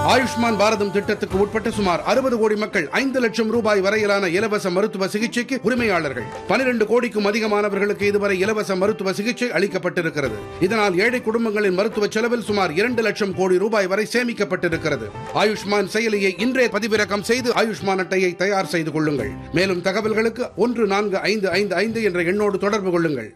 ஆயுஷ்மான் பாரதம் திட்டத்துக்கு உட்பட்ட சுமார் அறுபது கோடி மக்கள் ஐந்து லட்சம் ரூபாய் வரையிலான இலவச மருத்துவ சிகிச்சைக்கு உரிமையாளர்கள் பனிரெண்டு கோடிக்கும் அதிகமானவர்களுக்கு இதுவரை இலவச மருத்துவ சிகிச்சை அளிக்கப்பட்டிருக்கிறது இதனால் ஏழை குடும்பங்களின் மருத்துவ செலவில் சுமார் இரண்டு லட்சம் கோடி ரூபாய் வரை சேமிக்கப்பட்டிருக்கிறது ஆயுஷ்மான் செயலியை இன்றே பதிவிறக்கம் செய்து ஆயுஷ்மான் அட்டையை தயார் செய்து கொள்ளுங்கள் மேலும் தகவல்களுக்கு ஒன்று நான்கு ஐந்து ஐந்து ஐந்து என்ற எண்ணோடு தொடர்பு கொள்ளுங்கள்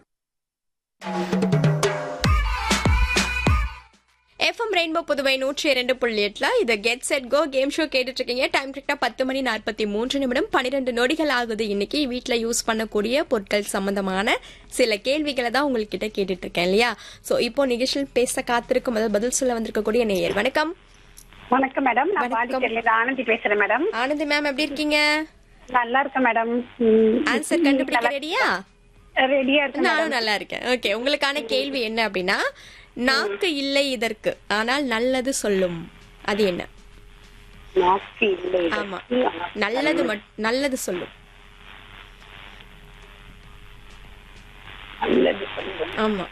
எஃப்எம் ரெயின்போ புதுவை நூற்றி இரண்டு புள்ளி எட்டுல இது get set go game show கேட்டுட்டு இருக்கீங்க டைம் கரெக்டா பத்து மணி நாற்பத்தி மூன்று நிமிடம் பன்னிரெண்டு நொடிகள் ஆகுது இன்னைக்கு வீட்டில் யூஸ் பண்ணக்கூடிய பொருட்கள் சம்பந்தமான சில கேள்விகளை தான் உங்ககிட்ட கேட்டுட்டு இருக்கேன் இல்லையா ஸோ இப்போ நிகழ்ச்சியில் பேச காத்திருக்கும் அதாவது பதில் சொல்ல வந்திருக்கக்கூடிய நேயர் வணக்கம் வணக்கம் மேடம் நான் வணக்கம். பாண்டிச்சேரியில ஆனந்தி பேசுறேன் மேடம் ஆனந்தி மேம் எப்படி இருக்கீங்க நல்லா இருக்கேன் மேடம் ஆன்சர் கண்டுபிடிக்க ரெடியா ரெடியா இருக்கு நானும் நல்லா இருக்கேன் ஓகே உங்களுக்கான கேள்வி என்ன அப்படின்னா நாக்கு இல்லை இதற்கு ஆனால் நல்லது சொல்லும் அது என்ன நாக்கு இல்லை இது. ஆமா நல்லது மட்- நல்லது சொல்லும் நல்லது சொல்லுங்க. ஆமா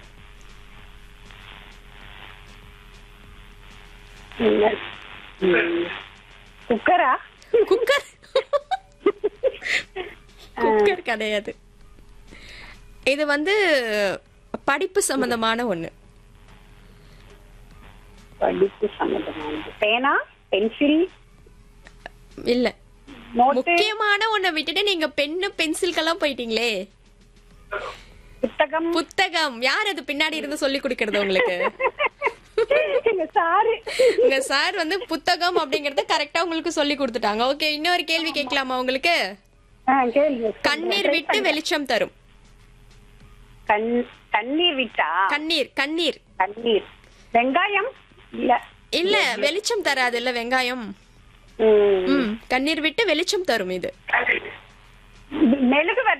நல்லது. ம். குக்கரா குக்கர் குக்கர் கிடையாது இது வந்து படிப்பு சம்பந்தமான ஒண்ணு படிப்பு சம்பந்தமானது பேனா பென்சில் இல்ல நோட்டு முக்கியமான ஒண்ணை விட்டுட்டு நீங்க பென்னு பென்சில்கெல்லாம் போயிட்டீங்களே புத்தகம் புத்தகம் யார் அது பின்னாடி இருந்து சொல்லி கொடுக்கறது உங்களுக்கு எங்க சாரு உங்க சார் வந்து புத்தகம் அப்படிங்கறத கரெக்டா உங்களுக்கு சொல்லி கொடுத்துட்டாங்க ஓகே இன்னொரு கேள்வி கேட்கலாமா உங்களுக்கு ஆ, கேளுங்க கண்ணீர் விட்டு வெளிச்சம் தரும் கண் கண்ணீர் விட்டா கண்ணீர் கண்ணீர் கண்ணீர் வெங்காயம் இல்ல இல்ல வெளிச்சம் தராது இல்ல வெங்காயம் ம். ம் கண்ணீர் விட்டு வெளிச்சம் தரும் இது மெழுகு